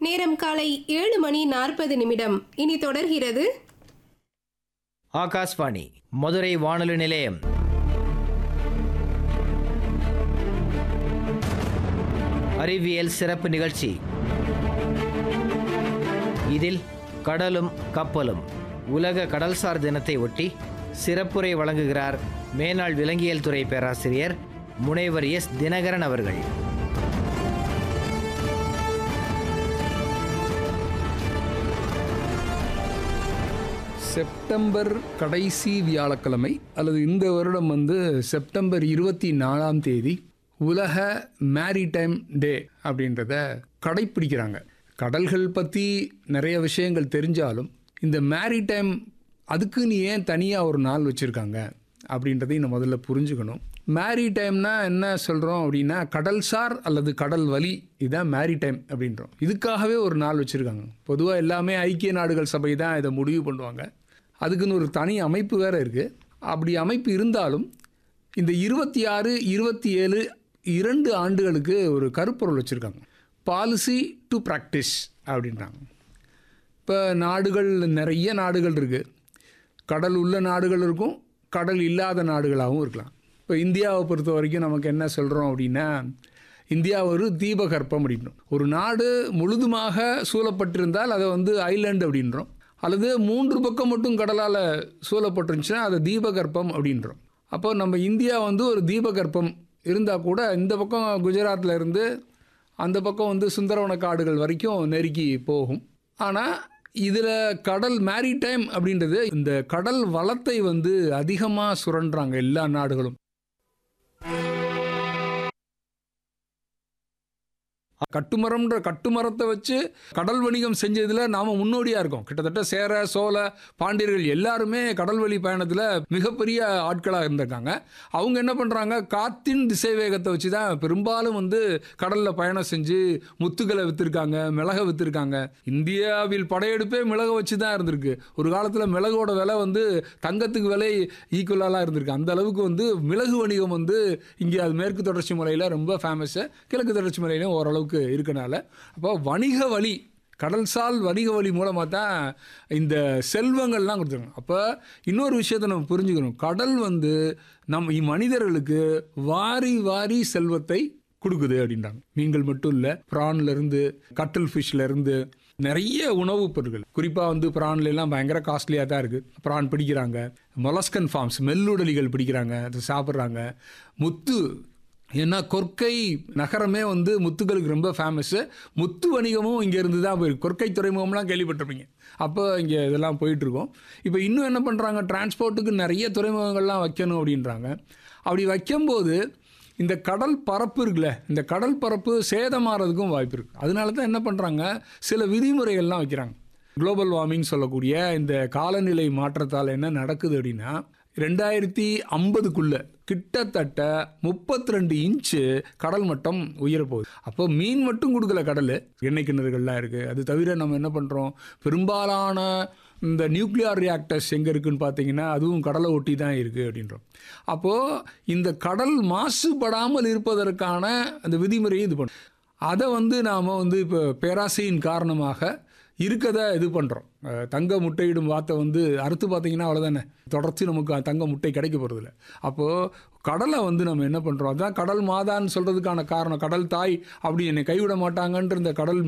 நேரம் காலை ஏழு மணி நாற்பது நிமிடம் இனி தொடர்கிறது ஆகாஷ்வாணி மதுரை வானொலி நிலையம் அறிவியல் சிறப்பு நிகழ்ச்சி இதில் கடலும் கப்பலும் உலக கடல்சார் தினத்தை ஒட்டி சிறப்புரை வழங்குகிறார் மேனாள் விலங்கியல் துறை பேராசிரியர் முனைவர் எஸ் தினகரன் அவர்கள் செப்டம்பர் கடைசி வியாழக்கிழமை அல்லது இந்த வருடம் வந்து செப்டம்பர் இருபத்தி நாலாம் தேதி உலக மேரிடைம் டே அப்படின்றத கடைப்பிடிக்கிறாங்க கடல்கள் பற்றி நிறைய விஷயங்கள் தெரிஞ்சாலும் இந்த மேரிடைம் அதுக்குன்னு ஏன் தனியாக ஒரு நாள் வச்சுருக்காங்க அப்படின்றதையும் நம்ம முதல்ல புரிஞ்சுக்கணும் மேரிடைம்னா என்ன சொல்கிறோம் அப்படின்னா கடல்சார் அல்லது கடல் வழி இதுதான் மேரிடைம் அப்படின்றோம் இதுக்காகவே ஒரு நாள் வச்சுருக்காங்க பொதுவாக எல்லாமே ஐக்கிய நாடுகள் சபை தான் இதை முடிவு பண்ணுவாங்க அதுக்குன்னு ஒரு தனி அமைப்பு வேறு இருக்குது அப்படி அமைப்பு இருந்தாலும் இந்த இருபத்தி ஆறு இருபத்தி ஏழு இரண்டு ஆண்டுகளுக்கு ஒரு கருப்பொருள் வச்சுருக்காங்க பாலிசி டு ப்ராக்டிஸ் அப்படின்றாங்க இப்போ நாடுகள் நிறைய நாடுகள் இருக்குது கடல் உள்ள நாடுகள் இருக்கும் கடல் இல்லாத நாடுகளாகவும் இருக்கலாம் இப்போ இந்தியாவை பொறுத்த வரைக்கும் நமக்கு என்ன சொல்கிறோம் அப்படின்னா இந்தியா ஒரு தீபகற்பம் அப்படின்றோம் ஒரு நாடு முழுதுமாக சூழப்பட்டிருந்தால் அதை வந்து ஐலேண்ட் அப்படின்றோம் அல்லது மூன்று பக்கம் மட்டும் கடலால் சூழப்பட்டிருந்துச்சுன்னா அதை தீபகற்பம் அப்படின்றோம் அப்போ நம்ம இந்தியா வந்து ஒரு தீபகற்பம் இருந்தால் கூட இந்த பக்கம் குஜராத்தில் இருந்து அந்த பக்கம் வந்து சுந்தரவன காடுகள் வரைக்கும் நெருக்கி போகும் ஆனால் இதில் கடல் மேரிடைம் அப்படின்றது இந்த கடல் வளத்தை வந்து அதிகமாக சுரண்டுறாங்க எல்லா நாடுகளும் கட்டுமரம்ன்ற கட்டுமரத்தை வச்சு கடல் வணிகம் செஞ்சதில் நாம் முன்னோடியாக இருக்கோம் கிட்டத்தட்ட சேர சோழ பாண்டியர்கள் எல்லாருமே கடல் வழி பயணத்தில் மிகப்பெரிய ஆட்களாக இருந்திருக்காங்க அவங்க என்ன பண்ணுறாங்க காத்தின் திசை வேகத்தை வச்சு தான் பெரும்பாலும் வந்து கடலில் பயணம் செஞ்சு முத்துக்களை விற்றுருக்காங்க மிளகை விற்றுருக்காங்க இந்தியாவில் படையெடுப்பே மிளகை வச்சு தான் இருந்திருக்கு ஒரு காலத்தில் மிளகோட விலை வந்து தங்கத்துக்கு விலை ஈக்குவலாக இருந்திருக்கு அந்த அளவுக்கு வந்து மிளகு வணிகம் வந்து இங்கே அது மேற்கு தொடர்ச்சி மலையில் ரொம்ப ஃபேமஸ்ஸு கிழக்கு தொடர்ச்சி மலையிலும் ஓரளவுக்கு இருக்கனால அப்போ வணிக வழி கடல்சால் வணிக வழி மூலமாக தான் இந்த செல்வங்கள்லாம் கொடுத்துருக்காங்க அப்போ இன்னொரு விஷயத்தை நம்ம புரிஞ்சுக்கணும் கடல் வந்து நம் மனிதர்களுக்கு வாரி வாரி செல்வத்தை கொடுக்குது அப்படின்றாங்க மீன்கள் மட்டும் இல்லை ப்ரான்லேருந்து கட்டில் ஃபிஷ்லேருந்து நிறைய உணவுப் பொருட்கள் குறிப்பாக வந்து ப்ரான்ல எல்லாம் பயங்கர காஸ்ட்லியாக தான் இருக்குது ப்ரான் பிடிக்கிறாங்க மொலஸ்கன் ஃபார்ம்ஸ் மெல்லுடலிகள் பிடிக்கிறாங்க அதை சாப்பிட்றாங்க முத்து ஏன்னா கொற்கை நகரமே வந்து முத்துக்களுக்கு ரொம்ப ஃபேமஸ்ஸு முத்து வணிகமும் இங்கேருந்து தான் போயிருக்கு கொற்கை துறைமுகம்லாம் கேள்விப்பட்டிருப்பீங்க அப்போ இங்கே இதெல்லாம் போயிட்டுருக்கோம் இப்போ இன்னும் என்ன பண்ணுறாங்க டிரான்ஸ்போர்ட்டுக்கு நிறைய துறைமுகங்கள்லாம் வைக்கணும் அப்படின்றாங்க அப்படி வைக்கும்போது இந்த கடல் பரப்பு இருக்குல்ல இந்த கடல் பரப்பு சேதமாறதுக்கும் வாய்ப்பு இருக்குது அதனால தான் என்ன பண்ணுறாங்க சில விதிமுறைகள்லாம் வைக்கிறாங்க குளோபல் வார்மிங் சொல்லக்கூடிய இந்த காலநிலை மாற்றத்தால் என்ன நடக்குது அப்படின்னா ரெண்டாயிரத்தி ஐம்பதுக்குள்ளே கிட்டத்தட்ட முப்பத்தி ரெண்டு இன்ச்சு கடல் மட்டம் உயரப்போகுது அப்போ மீன் மட்டும் கொடுக்கல கடல் எண்ணெய் கிணறுகள்லாம் இருக்குது அது தவிர நம்ம என்ன பண்ணுறோம் பெரும்பாலான இந்த நியூக்ளியர் ரியாக்டர்ஸ் எங்கே இருக்குன்னு பார்த்தீங்கன்னா அதுவும் கடலை ஒட்டி தான் இருக்குது அப்படின்றோம் அப்போது இந்த கடல் மாசுபடாமல் இருப்பதற்கான அந்த விதிமுறையை இது பண்ணும் அதை வந்து நாம் வந்து இப்போ பேராசையின் காரணமாக இருக்கதை இது பண்ணுறோம் தங்க முட்டையிடும் வார்த்தை வந்து அறுத்து பார்த்தீங்கன்னா அவ்வளோதானே தொடர்ச்சி நமக்கு தங்க முட்டை கிடைக்க போகிறதில்ல அப்போது கடலை வந்து நம்ம என்ன பண்ணுறோம் அதான் கடல் மாதான்னு சொல்கிறதுக்கான காரணம் கடல் தாய் அப்படி என்னை கைவிட மாட்டாங்கன்ற இந்த கடல்